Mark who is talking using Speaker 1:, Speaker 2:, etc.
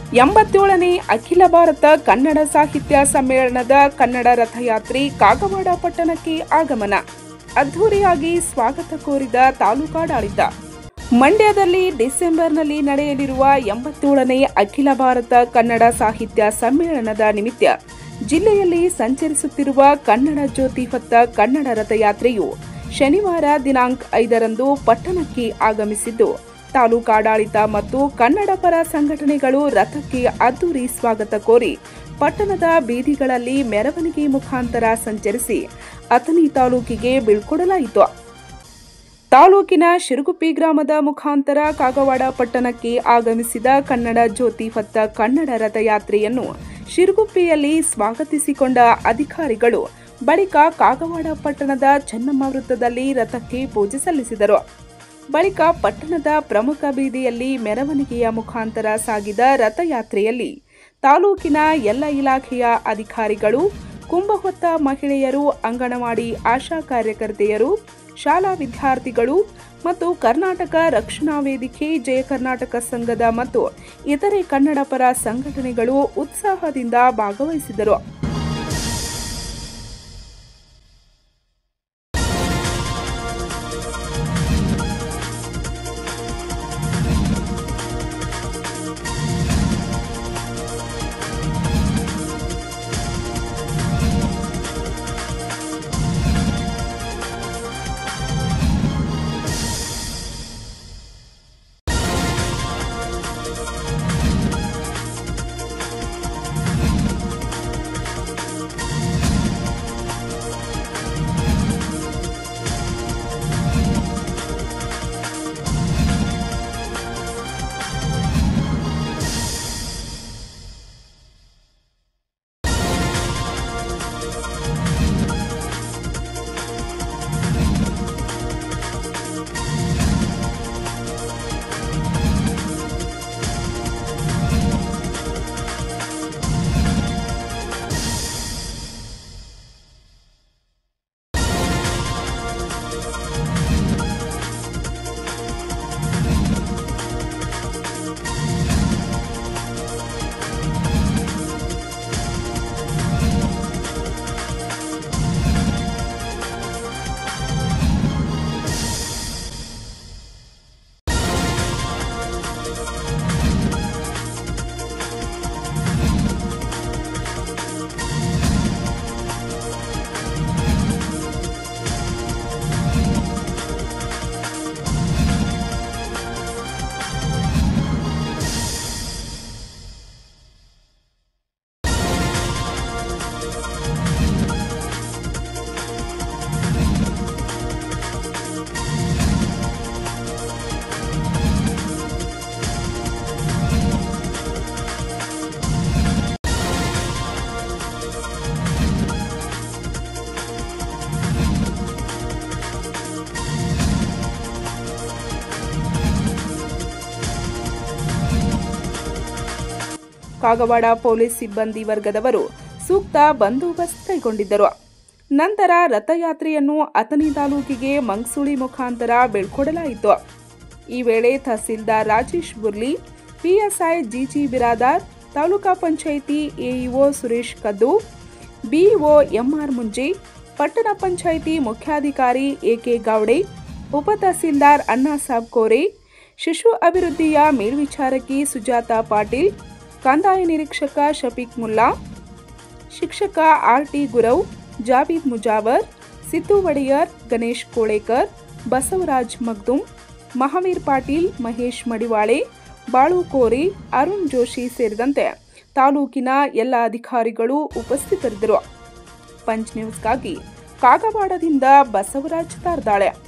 Speaker 1: ಎಂಬತ್ತೇಳನೇ ಅಖಿಲ ಭಾರತ ಕನ್ನಡ ಸಾಹಿತ್ಯ ಸಮ್ಮೇಳನದ ಕನ್ನಡ ರಥಯಾತ್ರೆ ಕಾಗವಾಡ ಪಟ್ಟಣಕ್ಕೆ ಆಗಮನ ಅದ್ಧೂರಿಯಾಗಿ ಸ್ವಾಗತ ಕೋರಿದ ತಾಲೂಕಾಡಳಿತ ಮಂಡ್ಯದಲ್ಲಿ ಡಿಸೆಂಬರ್ನಲ್ಲಿ ನಡೆಯಲಿರುವ ಎಂಬತ್ತೇಳನೇ ಅಖಿಲ ಭಾರತ ಕನ್ನಡ ಸಾಹಿತ್ಯ ಸಮ್ಮೇಳನದ ನಿಮಿತ್ತ ಜಿಲ್ಲೆಯಲ್ಲಿ ಸಂಚರಿಸುತ್ತಿರುವ ಕನ್ನಡ ಜ್ಯೋತಿ ಹೊತ್ತ ಕನ್ನಡ ರಥಯಾತ್ರೆಯು ಶನಿವಾರ ದಿನಾಂಕ ಐದರಂದು ಪಟ್ಟಣಕ್ಕೆ ಆಗಮಿಸಿದ್ದು ತಾಲೂಕಾಡಳಿತ ಮತ್ತು ಕನ್ನಡ ಪರ ಸಂಘಟನೆಗಳು ರಥಕ್ಕೆ ಅದ್ದೂರಿ ಸ್ವಾಗತ ಕೋರಿ ಪಟ್ಟಣದ ಬೀದಿಗಳಲ್ಲಿ ಮೆರವಣಿಗೆ ಮುಖಾಂತರ ಸಂಚರಿಸಿ ಅಥಣಿ ತಾಲೂಕಿಗೆ ಬೀಳ್ಕೊಡಲಾಯಿತು ತಾಲೂಕಿನ ಶಿರುಗುಪ್ಪಿ ಗ್ರಾಮದ ಮುಖಾಂತರ ಕಾಗವಾಡ ಪಟ್ಟಣಕ್ಕೆ ಆಗಮಿಸಿದ ಕನ್ನಡ ಜ್ಯೋತಿ ಹೊತ್ತ ಕನ್ನಡ ರಥಯಾತ್ರೆಯನ್ನು ಶಿರುಗುಪ್ಪಿಯಲ್ಲಿ ಸ್ವಾಗತಿಸಿಕೊಂಡ ಅಧಿಕಾರಿಗಳು ಬಳಿಕ ಕಾಗವಾಡ ಪಟ್ಟಣದ ಚೆನ್ನಮ್ಮ ವೃತ್ತದಲ್ಲಿ ರಥಕ್ಕೆ ಪೂಜೆ ಸಲ್ಲಿಸಿದರು ಬಳಿಕ ಪಟ್ಟಣದ ಪ್ರಮುಖ ಬೀದಿಯಲ್ಲಿ ಮೆರವಣಿಗೆಯ ಮುಖಾಂತರ ಸಾಗಿದ ರಥಯಾತ್ರೆಯಲ್ಲಿ ತಾಲೂಕಿನ ಎಲ್ಲ ಇಲಾಖೆಯ ಅಧಿಕಾರಿಗಳು ಕುಂಭಹೊತ್ತ ಮಹಿಳೆಯರು ಅಂಗನವಾಡಿ ಆಶಾ ಕಾರ್ಯಕರ್ತೆಯರು ಶಾಲಾ ವಿದ್ಯಾರ್ಥಿಗಳು ಮತ್ತು ಕರ್ನಾಟಕ ರಕ್ಷಣಾ ವೇದಿಕೆ ಜಯ ಕರ್ನಾಟಕ ಸಂಘದ ಮತ್ತು ಇತರೆ ಕನ್ನಡ ಪರ ಸಂಘಟನೆಗಳು ಉತ್ಸಾಹದಿಂದ ಭಾಗವಹಿಸಿದರು ಕಾಗವಾಡ ಪೊಲೀಸ್ ಸಿಬ್ಬಂದಿ ವರ್ಗದವರು ಸೂಕ್ತ ಬಂದೋಬಸ್ತ್ ಕೈಗೊಂಡಿದ್ದರು ನಂತರ ರಥಯಾತ್ರೆಯನ್ನು ಅಥಣಿ ತಾಲೂಕಿಗೆ ಮಂಗಸುಳಿ ಮುಖಾಂತರ ಬೀಳ್ಕೊಡಲಾಯಿತು ಈ ವೇಳೆ tahsildar Rajesh Burli PSI GG Biradar taluka panchayat AEO Suresh ಕದ್ದು ಬಿಇಒ ಎಂಆರ್ ಮುಂಜೆ ಪಟ್ಟಣ ಪಂಚಾಯಿತಿ ಮುಖ್ಯಾಧಿಕಾರಿ ಎಕೆ ಗೌಡೆ ಉಪ ತಹಸೀಲ್ದಾರ್ ಅಣ್ಣಾಸಾಬ್ ಕೋರೆ ಶಿಶು ಅಭಿವೃದ್ಧಿಯ ಮೇಲ್ವಿಚಾರಕಿ ಸುಜಾತ ಪಾಟೀಲ್ ಕಂದಾಯ ನಿರೀಕ್ಷಕ ಶಫೀಕ್ ಮುಲ್ಲಾ ಶಿಕ್ಷಕ ಆರ್ ಟಿ ಗುರವ್ ಜಾವೀದ್ ಮುಜಾವರ್ ಸಿದ್ದು ಒಡೆಯರ್ ಗಣೇಶ್ ಕೋಳೇಕರ್ ಬಸವರಾಜ್ ಮಗ್ದುಂ ಮಹಾವೀರ್ ಪಾಟೀಲ್ ಮಹೇಶ್ ಮಡಿವಾಳೆ ಬಾಳು ಕೋರಿ ಅರುಣ್ ಜೋಶಿ ಸೇರಿದಂತೆ ತಾಲೂಕಿನ ಎಲ್ಲ ಅಧಿಕಾರಿಗಳು ಉಪಸ್ಥಿತರಿದ್ದರು ಪಂಚ್ ನ್ಯೂಸ್ಗಾಗಿ ಕಾಗವಾಡದಿಂದ ಬಸವರಾಜ್ ತಾರ್ದಾಳೆ